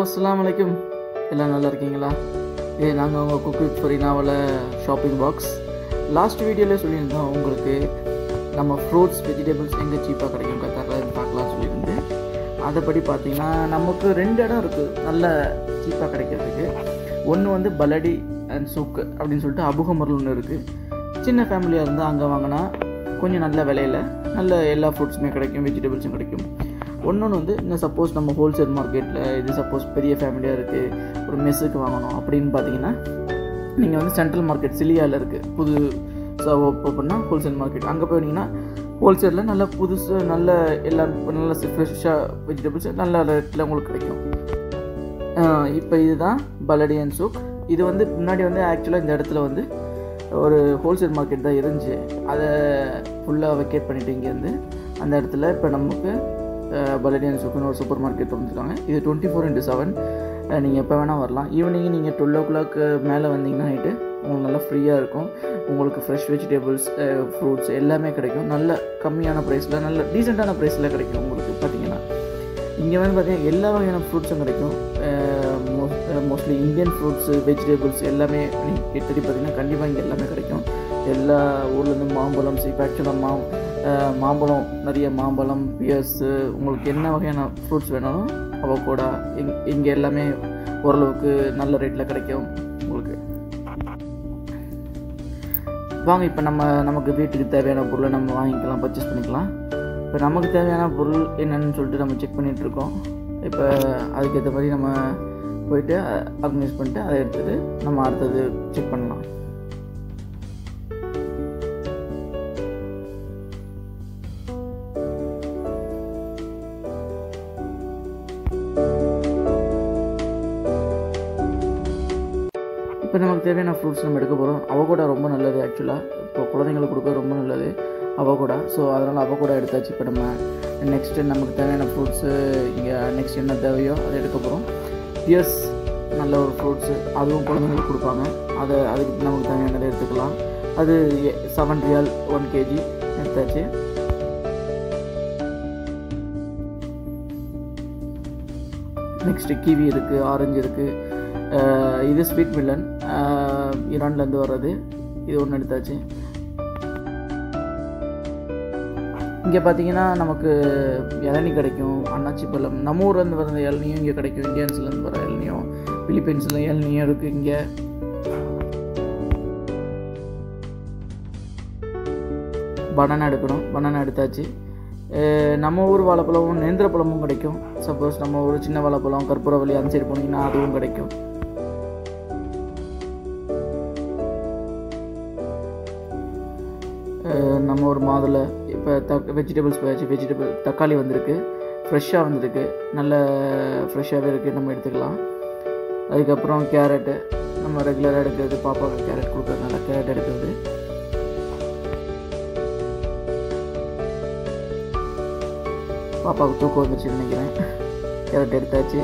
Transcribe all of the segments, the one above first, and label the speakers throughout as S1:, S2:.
S1: அஸ்ஸலாமு அலைக்கும் எல்லாம் நல்லா இருக்கீங்களா ஏ நாங்கள் உங்கள் குக் வித் ஃபரீனாவில் ஷாப்பிங் பாக்ஸ் லாஸ்ட் வீடியோவில் சொல்லியிருந்தோம் உங்களுக்கு நம்ம ஃப்ரூட்ஸ் வெஜிடபிள்ஸ் எங்கே சீப்பாக கிடைக்கும் கத்தாரில் பார்க்கலாம் சொல்லியிருந்து அதைப்படி பார்த்தீங்கன்னா நமக்கு ரெண்டு இடம் இருக்குது நல்ல சீப்பாக கிடைக்கிறதுக்கு ஒன்று வந்து பலடி அண்ட் சூக்கு அப்படின்னு சொல்லிட்டு அபுகமரில் ஒன்று இருக்குது சின்ன ஃபேமிலியாக இருந்தால் அங்கே வாங்கினா கொஞ்சம் நல்ல விலையில் நல்ல எல்லா ஃப்ரூட்ஸுமே கிடைக்கும் வெஜிடபிள்ஸும் கிடைக்கும் ஒன்னொன்று வந்து இந்த சப்போஸ் நம்ம ஹோல்சேல் மார்க்கெட்டில் இது சப்போஸ் பெரிய ஃபேமிலியாக இருக்குது ஒரு மெஸ்ஸுக்கு வாங்கணும் அப்படின்னு பார்த்தீங்கன்னா நீங்கள் வந்து சென்ட்ரல் மார்க்கெட் சிலியாவில் இருக்குது புது ஓப்பன்னா ஹோல்சேல் மார்க்கெட் அங்கே போனீங்கன்னா ஹோல்சேலில் நல்ல புதுசு நல்ல எல்லா நல்ல ஃப்ரெஷ்ஷாக வெஜிடபிள்ஸ் நல்ல ரேட்டில் உங்களுக்கு கிடைக்கும் இப்போ இதுதான் பலடி அண்ட் சூக் இது வந்து முன்னாடி வந்து ஆக்சுவலாக இந்த இடத்துல வந்து ஒரு ஹோல்சேல் மார்க்கெட் தான் இருந்துச்சு அதை ஃபுல்லாக வெக்கேட் பண்ணிட்டு இங்கேருந்து அந்த இடத்துல இப்போ நமக்கு பலடியன் சூக்குன்னு ஒரு சூப்பர் மார்க்கெட் திறந்துருக்காங்க இது டுவெண்ட்டி ஃபோர் இன்ட்டு செவன் நீங்கள் எப்போ வேணால் வரலாம் ஈவினிங் நீங்கள் டுவெல் ஓ கிளாக் மேலே வந்தீங்கன்னா நைட்டு உங்களுக்கு நல்லா ஃப்ரீயாக இருக்கும் உங்களுக்கு ஃப்ரெஷ் வெஜிடபிள்ஸ் ஃப்ரூட்ஸ் எல்லாமே கிடைக்கும் நல்ல கம்மியான ப்ரைஸில் நல்ல டீசெண்டான ப்ரைஸில் கிடைக்கும் உங்களுக்கு பார்த்தீங்கன்னா இங்கே வந்து பார்த்தீங்கன்னா எல்லா வகையான ஃப்ரூட்ஸும் கிடைக்கும் மோஸ்ட்லி இந்தியன் ஃப்ரூட்ஸு வெஜிடபிள்ஸ் எல்லாமே நீங்கள் தேடி பார்த்தீங்கன்னா கண்டிப்பாக இங்கே எல்லாமே கிடைக்கும் எல்லா ஊர்லேருந்து மாம்பழம் சி ஆக்சுவலாக மா மாம்பழம் நிறைய மாம்பழம் பியர்ஸு உங்களுக்கு என்ன வகையான ஃப்ரூட்ஸ் வேணாலும் அவகோடா இங் இங்கே எல்லாமே ஓரளவுக்கு நல்ல ரேட்டில் கிடைக்கும் உங்களுக்கு வாங்க இப்போ நம்ம நமக்கு வீட்டுக்கு தேவையான பொருளை நம்ம வாங்கிக்கலாம் பர்ச்சேஸ் பண்ணிக்கலாம் இப்போ நமக்கு தேவையான பொருள் என்னென்னு சொல்லிட்டு நம்ம செக் பண்ணிகிட்ருக்கோம் இப்போ அதுக்கேற்ற மாதிரி நம்ம போயிட்டு ஆர்கனைஸ் பண்ணிட்டு அதை எடுத்துகிட்டு நம்ம அடுத்தது செக் பண்ணலாம் இப்போ நமக்கு தேவையான ஃப்ரூட்ஸ் நம்ம எடுக்க போகிறோம் அவகோடா ரொம்ப நல்லது ஆக்சுவலாக இப்போ குழந்தைங்களுக்கு கொடுக்க ரொம்ப நல்லது அவகோடா ஸோ அதனால் அவகோடா எடுத்தாச்சு இப்போ நம்ம நெக்ஸ்ட்டு நமக்கு தேவையான ஃப்ரூட்ஸு இங்கே நெக்ஸ்ட் என்ன தேவையோ அதை எடுக்க போகிறோம் பியர்ஸ் நல்ல ஒரு ஃப்ரூட்ஸு அதுவும் குழந்தைங்களுக்கு கொடுப்பாங்க அதை அதுக்கு நமக்கு தேவையானதை எடுத்துக்கலாம் அது செவன் ரியால் ஒன் கேஜி எடுத்தாச்சு நெக்ஸ்ட்டு கிவி இருக்குது ஆரஞ்சு இருக்குது இது ஸ்வீட் மில்லன் ஈரான்லேருந்து வர்றது இது ஒன்று எடுத்தாச்சு இங்கே பார்த்தீங்கன்னா நமக்கு இளநி கிடைக்கும் அண்ணாச்சி பழம் நம்ம ஊர்லேருந்து வர இளநியும் இங்கே கிடைக்கும் இந்தியன்ஸ்லேருந்து வர இளநியும் பிலிப்பைன்ஸில் இளநியும் இருக்குது இங்கே பனானா எடுக்கணும் பனானா எடுத்தாச்சு நம்ம ஊர் வாழைப்பழமும் நேந்திர பழமும் கிடைக்கும் சப்போஸ் நம்ம ஊர் சின்ன வாழைப்பழம் கற்பூரவள்ளி அந்த சைடு போனீங்கன்னா அதுவும் கிடைக்கும் நம்ம ஒரு மாதுளை இப்போ தக் வெஜிடபிள்ஸ் போயாச்சு வெஜிடபிள் தக்காளி வந்திருக்கு ஃப்ரெஷ்ஷாக வந்திருக்கு நல்ல ஃப்ரெஷ்ஷாகவே இருக்குது நம்ம எடுத்துக்கலாம் அதுக்கப்புறம் கேரட்டு நம்ம ரெகுலராக எடுக்கிறது பாப்பாவுக்கு கேரட் கொடுக்கறதுனால கேரட் எடுக்கிறது பாப்பாவுக்கு தூக்கம் வந்துருச்சுன்னு நினைக்கிறேன் கேரட் எடுத்தாச்சு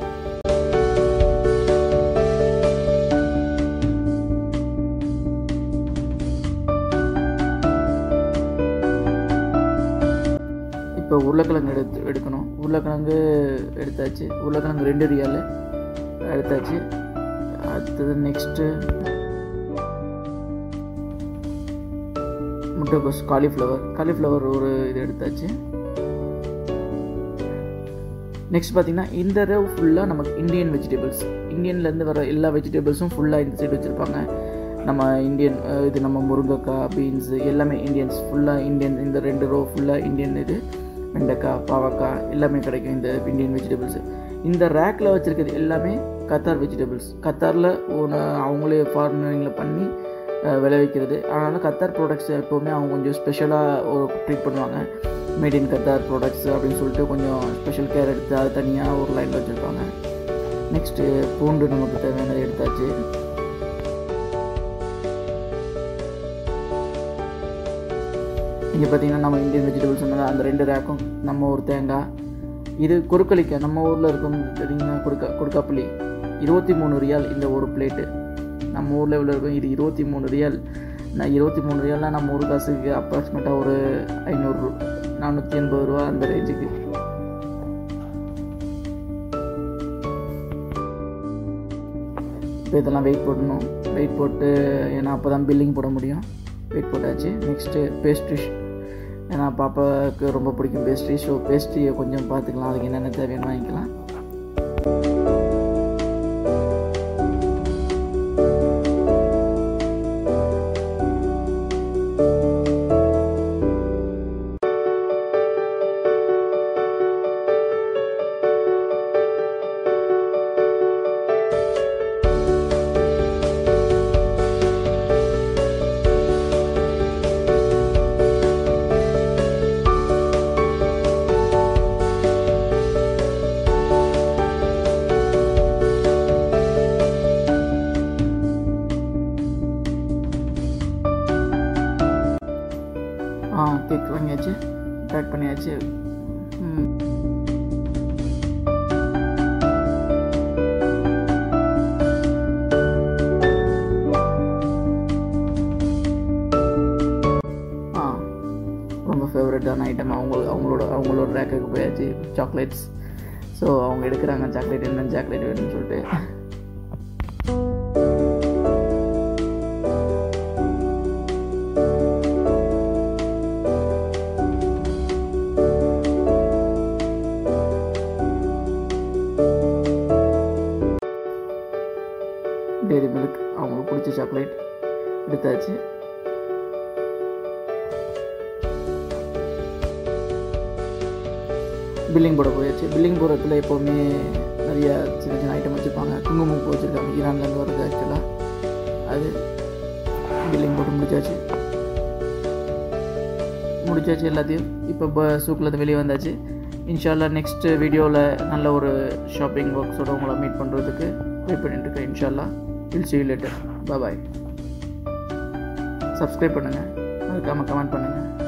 S1: இப்போ உருளைக்கிழங்கு எடுத்து எடுக்கணும் உருளைக்கிழங்கு எடுத்தாச்சு உருளைக்கிழங்கு ரெண்டு ரியால் எடுத்தாச்சு அடுத்தது நெக்ஸ்ட்டு முட்டைகோஸ் காலிஃப்ளவர் காலிஃப்ளவர் ஒரு இது எடுத்தாச்சு நெக்ஸ்ட் பார்த்தீங்கன்னா இந்த ரவ் ஃபுல்லாக நமக்கு இந்தியன் வெஜிடபிள்ஸ் இந்தியன்லேருந்து வர எல்லா வெஜிடபிள்ஸும் ஃபுல்லாக இந்த சைடு வச்சுருப்பாங்க நம்ம இந்தியன் இது நம்ம முருங்கைக்காய் பீன்ஸு எல்லாமே இந்தியன்ஸ் ஃபுல்லாக இந்தியன் இந்த ரெண்டு ரோ ஃபுல்லாக இந்தியன் இது வெண்டைக்காய் பாவக்காய் எல்லாமே கிடைக்கும் இந்த இந்தியன் வெஜிடபிள்ஸு இந்த ரேக்கில் வச்சுருக்கிறது எல்லாமே கத்தார் வெஜிடபிள்ஸ் கத்தாரில் ஒன்று அவங்களே ஃபார்மிங்கில் பண்ணி விளைவிக்கிறது அதனால் கத்தார் ப்ராடக்ட்ஸ் எப்போவுமே அவங்க கொஞ்சம் ஸ்பெஷலாக ஒரு ட்ரீட் பண்ணுவாங்க மேட் இன் கத்தார் ப்ராடக்ட்ஸ் அப்படின்னு சொல்லிட்டு கொஞ்சம் ஸ்பெஷல் கேர் எடுத்து அது தனியாக ஒரு லைனில் வச்சுருப்பாங்க நெக்ஸ்ட்டு பூண்டு நமக்கு தேவையானது எடுத்தாச்சு இங்கே பார்த்தீங்கன்னா நம்ம இந்தியன் வெஜிடபிள்ஸ் அந்த ரெண்டு ரேக்கும் நம்ம ஒரு தேங்காய் இது குறுக்களிக்காய் நம்ம ஊரில் இருக்கும் தெரியுங்க கொடுக்க கொடுக்காப்புளி இருபத்தி மூணு ரியால் இந்த ஒரு பிளேட்டு நம்ம ஊரில் இவ்வளோ இருக்கும் இது இருபத்தி மூணு ரியால் நான் இருபத்தி மூணு ரியால்னால் நம்ம ஒரு காசுக்கு அப்ராக்சிமேட்டாக ஒரு ஐநூறு நானூற்றி எண்பது ரூபா அந்த ரேஞ்சுக்கு இப்போ இதெல்லாம் வெயிட் போடணும் வெயிட் போட்டு ஏன்னா அப்போ தான் பில்லிங் போட முடியும் வெயிட் போட்டாச்சு நெக்ஸ்ட்டு பேஸ்ட்ரி ஏன்னா பாப்பாவுக்கு ரொம்ப பிடிக்கும் பேஸ்ட்ரி ஸோ பேஸ்ட்ரியை கொஞ்சம் பார்த்துக்கலாம் அதுக்கு என்னென்ன தேவைன்னு வாங்கிக்கலாம் ஆ கேக் வாங்கியாச்சு பேக் பண்ணியாச்சு ம். ஆ ரொம்ப ஃபேவரட்டான ஐட்டம் அவங்க அவங்களோட அவங்களோட ரேக்குக்கு போயாச்சு சாக்லேட்ஸ் ஸோ அவங்க எடுக்கிறாங்க சாக்லேட் என்ன சாக்லேட் வேணும்னு சொல்லிட்டு டேரி மில்க் அவங்களுக்கு பிடிச்ச சாக்லேட் எடுத்தாச்சு பில்லிங் போட போயாச்சு பில்லிங் போடுறதுல எப்போவுமே நிறைய சின்ன சின்ன ஐட்டம் வச்சுருப்பாங்க குங்குமம் பூ வச்சுருக்காங்க ஈரான்லேருந்து வருது ஆக்சுவலாக அது பில்லிங் போட்டு முடிச்சாச்சு முடிச்சாச்சு எல்லாத்தையும் இப்போ இப்போ சூக்கில் வெளியே வந்தாச்சு இன்ஷால்லா நெக்ஸ்ட் வீடியோவில் நல்ல ஒரு ஷாப்பிங் ஒர்க்ஸோட உங்களை மீட் பண்ணுறதுக்கு வெயிட் பண்ணிட்டு இருக்கேன் இன்ஷால்லா will see you later bye bye subscribe பண்ணுங்கள் மறக்காமல் கமெண்ட் பண்ணுங்கள்